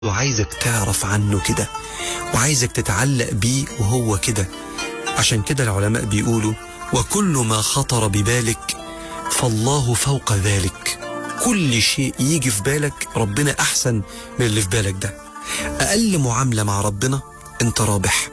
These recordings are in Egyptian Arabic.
وعايزك تعرف عنه كده وعايزك تتعلق بيه وهو كده عشان كده العلماء بيقولوا وكل ما خطر ببالك فالله فوق ذلك كل شيء يجي في بالك ربنا أحسن من اللي في بالك ده أقل معاملة مع ربنا أنت رابح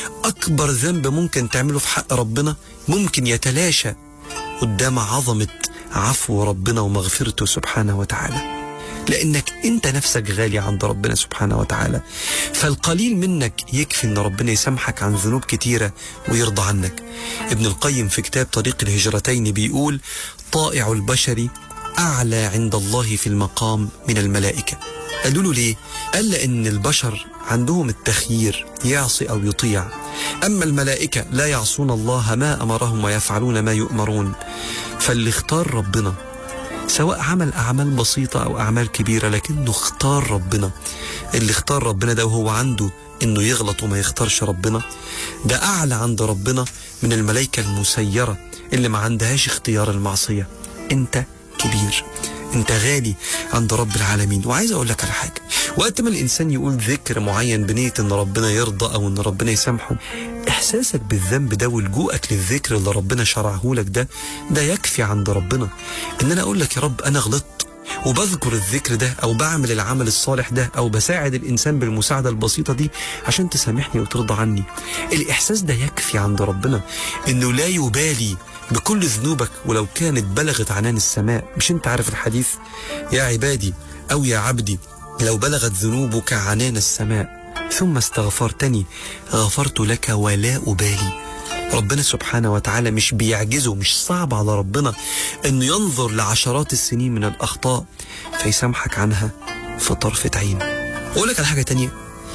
أكبر ذنب ممكن تعمله في حق ربنا ممكن يتلاشى قدام عظمة عفو ربنا ومغفرته سبحانه وتعالى لأنك أنت نفسك غالي عند ربنا سبحانه وتعالى فالقليل منك يكفي أن ربنا يسامحك عن ذنوب كتيرة ويرضى عنك ابن القيم في كتاب طريق الهجرتين بيقول طائع البشر أعلى عند الله في المقام من الملائكة قالوا له ليه؟ قال لأن البشر عندهم التخيير يعصي أو يطيع أما الملائكة لا يعصون الله ما أمرهم ويفعلون ما يؤمرون فاللي اختار ربنا سواء عمل أعمال بسيطة أو أعمال كبيرة لكنه اختار ربنا اللي اختار ربنا ده وهو عنده انه يغلط وما يختارش ربنا ده اعلى عند ربنا من الملائكة المسيرة اللي ما عندهاش اختيار المعصية انت كبير انت غالي عند رب العالمين وعايز اقول لك على حاجة وقت ما الانسان يقول ذكر معين بنية ان ربنا يرضى او ان ربنا يسامحه احساسك بالذنب ده ولجوءك للذكر اللي ربنا شرعه لك ده ده يكفي عند ربنا ان انا اقول لك يا رب انا غلطت وبذكر الذكر ده او بعمل العمل الصالح ده او بساعد الانسان بالمساعده البسيطه دي عشان تسامحني وترضى عني الاحساس ده يكفي عند ربنا انه لا يبالي بكل ذنوبك ولو كانت بلغت عنان السماء مش انت عارف الحديث يا عبادي او يا عبدي لو بلغت ذنوبك عنان السماء ثم استغفرتني غفرت لك ولا أبالي ربنا سبحانه وتعالى مش بيعجزه مش صعب على ربنا انه ينظر لعشرات السنين من الاخطاء فيسامحك عنها في طرفة عين اقول لك على حاجة تانية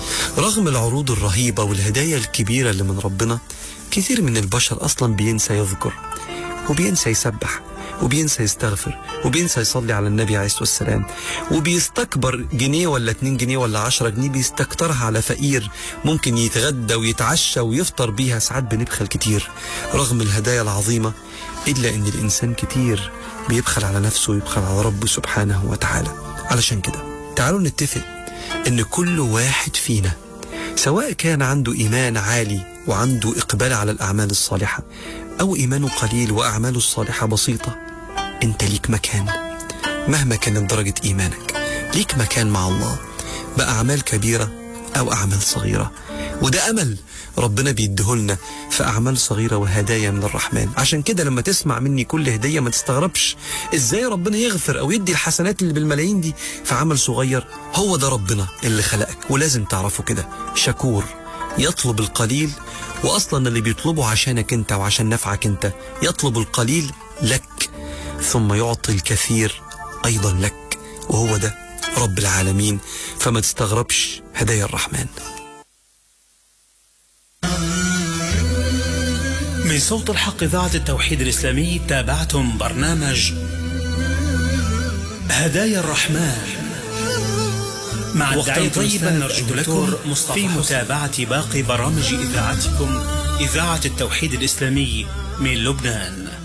رغم العروض الرهيبة والهدايا الكبيرة اللي من ربنا كثير من البشر اصلا بينسى يذكر وبينسى يسبح وبينسى يستغفر وبينسى يصلي على النبي عليه الصلاة والسلام وبيستكبر جنيه ولا اتنين جنيه ولا عشرة جنيه بيستكترها على فقير ممكن يتغدى ويتعشى ويفطر بيها ساعات بنبخل كتير رغم الهدايا العظيمة إلا إن الإنسان كتير بيبخل على نفسه ويبخل على ربه سبحانه وتعالى علشان كده تعالوا نتفق إن كل واحد فينا سواء كان عنده إيمان عالي وعنده إقبال على الأعمال الصالحة أو إيمانه قليل وأعماله الصالحة بسيطة أنت ليك مكان مهما كانت درجة إيمانك ليك مكان مع الله بأعمال كبيرة أو أعمال صغيرة وده أمل ربنا بيديهولنا في أعمال صغيرة وهدايا من الرحمن عشان كده لما تسمع مني كل هدية ما تستغربش إزاي ربنا يغفر أو يدي الحسنات اللي بالملايين دي في عمل صغير هو ده ربنا اللي خلقك ولازم تعرفه كده شكور يطلب القليل واصلا اللي بيطلبه عشانك انت وعشان نفعك انت يطلب القليل لك ثم يعطي الكثير ايضا لك وهو ده رب العالمين فما تستغربش هدايا الرحمن من صوت الحق إذاعة التوحيد الإسلامي تابعتم برنامج هدايا الرحمن مع الداعية طيبا نرجو لكم في متابعة باقي برامج إذاعتكم إذاعة التوحيد الإسلامي من لبنان